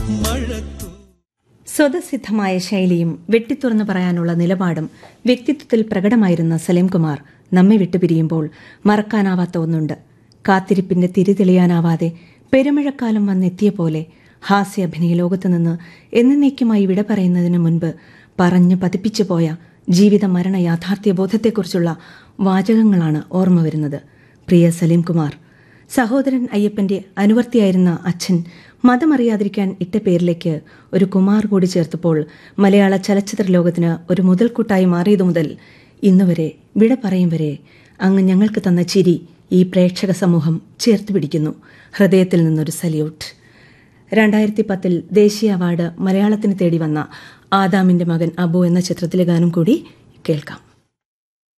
മഴത്തു സ്വതസിദ്ധമായ ശൈലിയും വെട്ടിത്തുറന്നു പറയാനുള്ള നിലപാടും വ്യക്തിത്വത്തിൽ പ്രകടമായിരുന്ന സലീംകുമാർ നമ്മെ വിട്ടുപിരിയുമ്പോൾ മറക്കാനാവാത്ത ഒന്നുണ്ട് കാത്തിരിപ്പിന്റെ തിരിതെളിയാനാവാതെ പെരുമഴക്കാലം വന്നെത്തിയ പോലെ ഹാസ്യ അഭിനയ ലോകത്തുനിന്ന് എന്നേക്കുമായി വിട പറയുന്നതിന് മുൻപ് പറഞ്ഞു പതിപ്പിച്ചു പോയ ജീവിത മരണ യാഥാർത്ഥ്യ ബോധത്തെക്കുറിച്ചുള്ള വാചകങ്ങളാണ് ഓർമ്മ വരുന്നത് പ്രിയ സലീംകുമാർ സഹോദരൻ അയ്യപ്പന്റെ അനുവർത്തിയായിരുന്ന അച്ഛൻ മതമറിയാതിരിക്കാൻ ഇട്ട പേരിലേക്ക് ഒരു കുമാർ കൂടി ചേർത്തപ്പോൾ മലയാള ചലച്ചിത്ര ലോകത്തിന് ഒരു മുതൽക്കൂട്ടായി മാറിയതു മുതൽ ഇന്നുവരെ വിട പറയും വരെ അങ്ങ് ഞങ്ങൾക്ക് തന്ന ചിരി ഈ പ്രേക്ഷക സമൂഹം ചേർത്ത് പിടിക്കുന്നു ഹൃദയത്തിൽ നിന്നൊരു സല്യൂട്ട് രണ്ടായിരത്തി പത്തിൽ ദേശീയ അവാർഡ് മലയാളത്തിന് തേടി വന്ന ആദാമിന്റെ മകൻ അബു എന്ന ചിത്രത്തിലെ ഗാനം കൂടി കേൾക്കാം